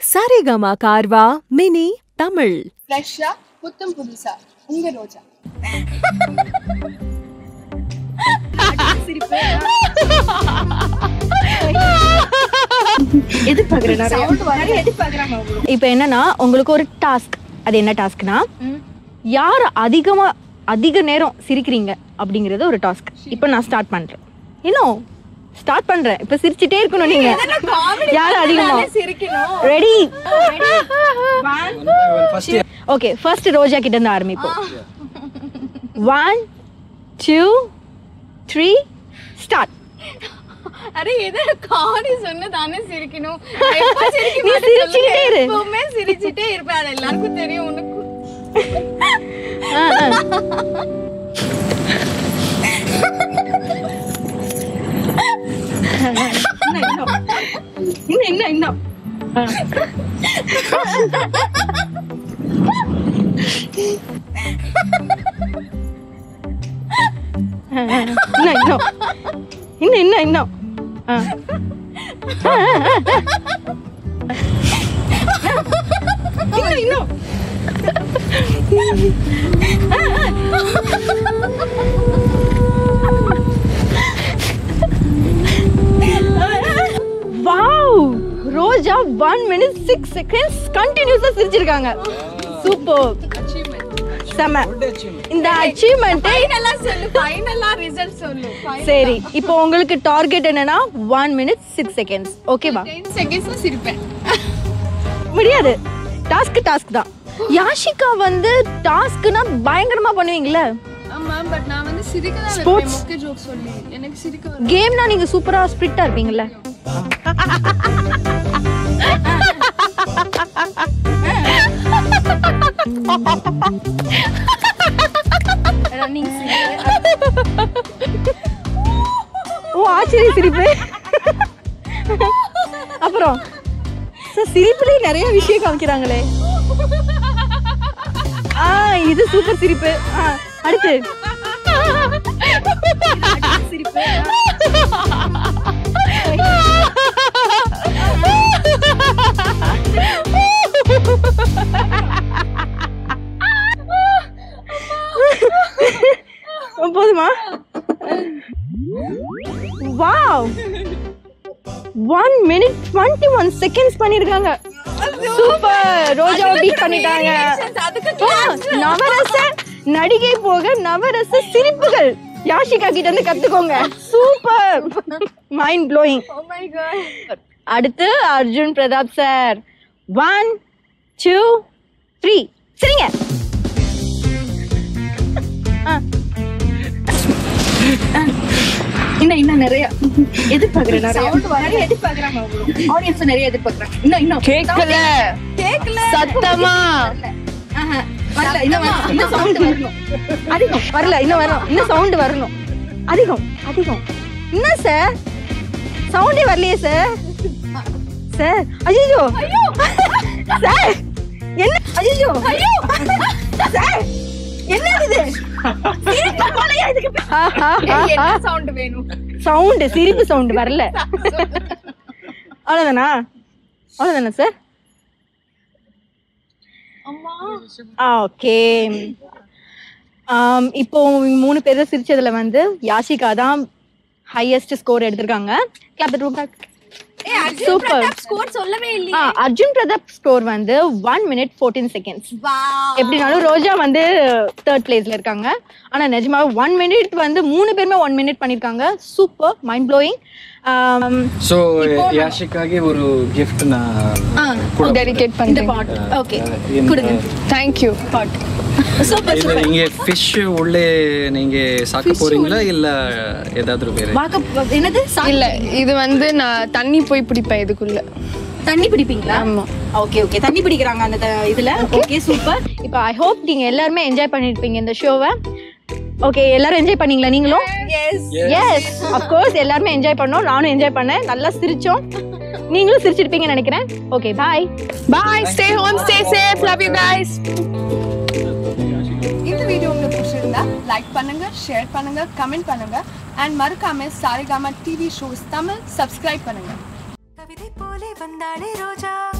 Saregama கார்வா mini Tamil ஃப்ரெஷ்ஷா புத்தம் புதுசா உங்க ரோஜா இப்போ என்னன்னா உங்களுக்கு ஒரு டாஸ்க் அது என்ன டாஸ்க்னா யார் அதிகமா அதிக நேரம் சிரிக்கிறீங்க அப்படிங்கறது ஒரு டாஸ்க் இப்போ நான் ஸ்டார்ட் பண்றேன் இன்னும் ஸ்டார்ட் பண்றேன் இப்போ சிரிச்சிட்டே இருக்கணும் நீங்க யார் அதிகமா ரெடி ஓகே ஃபர்ஸ்ட் ரோஜா கிட்ட இருந்து ஆரம்பிப்போம் ஒன் டூ த்ரீ ஸ்டார்ட் அரே எதை காடி சொன்ன தானே சிரிக்கணும் நான் எப்ப சிரிக்க நீ மாட்டேன் சிரிச்சுக்கிட்டே இரு. எப்பவுமே சிரிச்சிட்டே இருப்பேன் அது எல்லாருக்கும் தெரியும் உனக்கு இன்னும் இன்னும் இன்னும் இன்னும் இன்னும் இன்னும் இன்னும் இன்னும் ஆ. இன்னும் இன்னும் wow Roja one minute six seconds கண்டினியூஸா சிரிச்சிருக்காங்க சூப்பர் செம இந்த அச்சீவ்மெண்ட் ஃபைனலா சொல்லு ஃபைனலா ரிசல்ட் சொல்லு சரி இப்போ உங்களுக்கு டார்கெட் என்னன்னா ஒன் மினிட் சிக்ஸ் செகண்ட்ஸ் ஓகேவா 10 செகண்ட்ஸ்ல சிரிப்பேன் முடியாது டாஸ்க் டாஸ்க் தான் யாஷிகா வந்து டாஸ்க்னா பயங்கரமா பண்ணுவீங்கல்ல ஆமா பட் நான் வந்து சிரிக்க தான் Sports. வைப்பேன் மொக்க ஜோக் சொல்லி எனக்கு சிரிக்க வரும் கேம்னா நீங்க சூப்பரா ஸ்பிரிட்டா இருப்பீங்கல்ல ரன்னிங் ஓ ஆச்சரிய சிரிப்பு அப்புறம் சார் சிரிப்புலயே நிறைய விஷயம் காமிக்கிறாங்களே ஆ இது சூப்பர் சிரிப்பு ஆ அடுத்து சிரிப்பு போதுமா wow one minute twenty one seconds பண்ணிருக்காங்க சூப்பர் ரோஜா பீட் பண்ணிட்டாங்க ஆ, நவரச நடிகை போக நவரச சிரிப்புகள் யாஷிகா கிட்ட இருந்து கத்துக்கோங்க super mind blowing oh my god அடுத்து Arjun Pratap sir one two three சரிங்க இன்னும் இன்னும் நிறைய எதிர்பார்க்கிறேன் நிறைய நிறைய எதிர்பார்க்கிறேன் ஆடியன்ஸ் நிறைய எதிர்பார்க்கிறேன் இன்னும் இன்னும் கேட்கல கேக்கல சத்தமா வரல இன்னும் வரணும். இன்னும் சவுண்ட் வரணும் அதிகம் வரல இன்னும் வரணும் இன்னும் சவுண்ட் வரணும் அதிகம் அதிகம் என்ன சார் சவுண்டே வரலையே சார் சார் ஐயோ சார் என்ன ஐயோ சார் என்ன இது சிரிப்பு போலயா இதுக்கு என்ன சவுண்ட் வேணும் சவுண்ட் சிரிப்பு சவுண்ட் வரல அவ்வளவுதானா அவ்வளவுதானா சார் அம்மா ஓகே இப்போ மூணு பேர் சிரிச்சதுல வந்து யாஷிகா தான் ஹையஸ்ட் ஸ்கோர் எடுத்திருக்காங்க கிளாப் ரூம் சூப்பர் ஸ்கோர் சொல்லவே இல்லையே அர்ஜுன் பிரதாப் ஸ்கோர் வந்து one minute fourteen seconds wow எப்படினாலும் ரோஜா வந்து தேர்ட் பிளேஸ்ல இருக்காங்க ஆனா நிஜமா ஒன் மினிட் வந்து மூணு பேருமே ஒன் மினிட் பண்ணிருக்காங்க சூப்பர் மைண்ட் ப்ளோயிங் ಸೊ ಯಾಶಿಕಾಗಿ ಒಂದು ಗಿಫ್ಟ್ ನ டெடிகேட் இந்த பண்றேன் பாட் ஓகே ಏನು- கொடுங்க தேங்க் யூ பாட் சூப்பர் ಇದು ಹಿಂಗೆ ಫಿಶ್ ಒಳ್ಳೆ நீங்க சாக்க போறீங்களா இல்ல ஏதாದ್ರೂ ಬೇರೆ வாக்க என்னது சா- இல்ல இது வந்து நான் தண்ணி போய் பிடிப்பேன் இதுக்குள்ள தண்ணி பிடிப்பீங்களா ஆமா. ஓகே ஓகே தண்ணி பிடிக்கிறாங்க அந்த த- இதுல ஓகே சூப்பர் இப்போ ஐ ஹோப் நீங்க எல்லாருமே என்ஜாய் பண்ணிருப்பீங்க இந்த ஷோவை ஓகே எல்லாரும் என்ஜாய் பண்ணீங்களா நீங்களும் எஸ் ஆஃப் கோர்ஸ் எல்லாருமே என்ஜாய் பண்ணோம் நானும் என்ஜாய் பண்ணேன் நல்லா சிரிச்சோம் நீங்களும் சிரிச்சிருப்பீங்கன்னு நினைக்கிறேன் okay bye bye stay home stay safe love you guys இந்த வீடியோ உங்களுக்கு பிடிச்சிருந்தா லைக் பண்ணுங்க ஷேர் பண்ணுங்க கமெண்ட் பண்ணுங்க அண்ட் மறக்காம Saregama TV shows Tamil subscribe பண்ணுங்க கவிதை போலே வந்தாளே ரோஜா